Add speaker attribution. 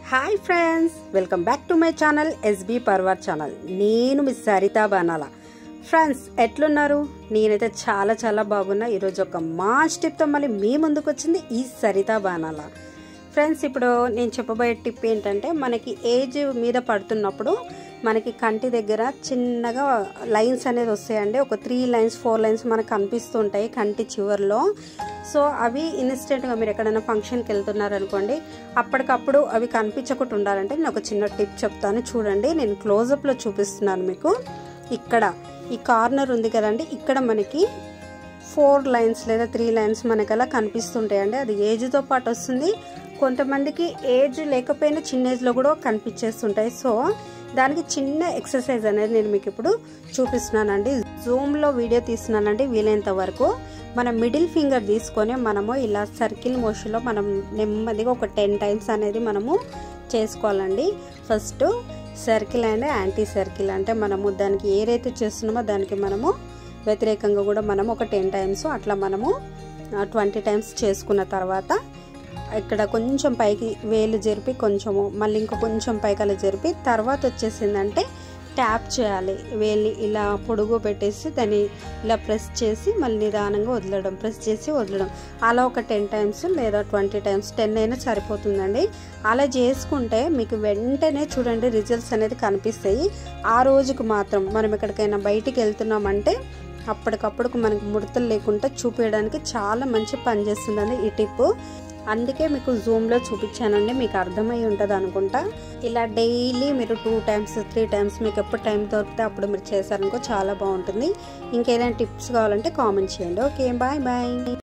Speaker 1: hi friends welcome back to my channel S B channel నేను మీ Saritha బానాల friends ఎట్లున్నారు నేనైతే చాలా చాలా బాగున్నా ఈరోజు ఒక మాస్ టిప్తో మళ్ళీ మీ ముందుకు వచ్చింది ఈ సరిత బానాల ఫ్రెండ్స్ ఇప్పుడు నేను చెప్పబోయే టిప్ ఏంటంటే మనకి ఏజ్ మీద పడుతున్నప్పుడు మనకి కంటి దగ్గర చిన్నగా లైన్స్ అనేది వస్తాయండి ఒక త్రీ లైన్స్ ఫోర్ లైన్స్ మనకు కనిపిస్తుంటాయి కంటి చివర్లో సో అవి ఇన్స్టెంట్గా మీరు ఎక్కడైనా ఫంక్షన్కి వెళ్తున్నారు అనుకోండి అప్పటికప్పుడు అవి కనిపించకుండా ఉండాలంటే నేను ఒక చిన్న టిప్ చెప్తాను చూడండి నేను క్లోజప్లో చూపిస్తున్నాను మీకు ఇక్కడ ఈ కార్నర్ ఉంది కదండి ఇక్కడ మనకి ఫోర్ లైన్స్ లేదా త్రీ లైన్స్ మనకి అలా కనిపిస్తుంటాయండి అది ఏజ్తో పాటు వస్తుంది కొంతమందికి ఏజ్ లేకపోయినా చిన్న ఏజ్లో కూడా కనిపించేస్తుంటాయి సో దానికి చిన్న ఎక్సర్సైజ్ అనేది నేను మీకు ఇప్పుడు చూపిస్తున్నానండి జూమ్లో వీడియో తీస్తున్నానండి వీలైనంత వరకు మన మిడిల్ ఫింగర్ తీసుకొని మనము ఇలా సర్కిల్ మోషన్లో మనం నెమ్మదిగా ఒక టెన్ టైమ్స్ అనేది మనము చేసుకోవాలండి first circle and anti circle అంటే మనము దానికి ఏదైతే చేస్తున్నామో దానికి మనము వ్యతిరేకంగా కూడా మనం ఒక టెన్ టైమ్స్ అట్లా మనము ట్వంటీ టైమ్స్ చేసుకున్న తర్వాత ఇక్కడ కొంచెం పైకి వేలు జరిపి కొంచెము మళ్ళీ ఇంకో కొంచెం పైకి అలా జరిపి తర్వాత వచ్చేసిందంటే ట్యాప్ చేయాలి వేలి ఇలా పొడుగు పెట్టేసి దాన్ని ఇలా ప్రెస్ చేసి మళ్ళీ నిదానంగా వదలడం ప్రెస్ చేసి వదలడం అలా ఒక టెన్ టైమ్స్ లేదా ట్వంటీ టైమ్స్ టెన్ అయినా సరిపోతుందండి అలా చేసుకుంటే మీకు వెంటనే చూడండి రిజల్ట్స్ అనేది కనిపిస్తాయి ఆ రోజుకు మాత్రం మనం ఎక్కడికైనా బయటికి వెళ్తున్నామంటే అప్పటికప్పుడు మనకు ముడతలు లేకుండా చూపించడానికి చాలా మంచి పని చేస్తుందండి ఈ టిప్ అందుకే మీకు జూమ్లో చూపించానండి మీకు అర్థమై ఉంటుంది అనుకుంటా ఇలా డైలీ మీరు టూ టైమ్స్ త్రీ టైమ్స్ మీకు ఎప్పుడు టైం దొరికితే అప్పుడు మీరు చేశారనుకో చాలా బాగుంటుంది ఇంకేదైనా టిప్స్ కావాలంటే కామెంట్ చేయండి ఓకే బాయ్ బాయ్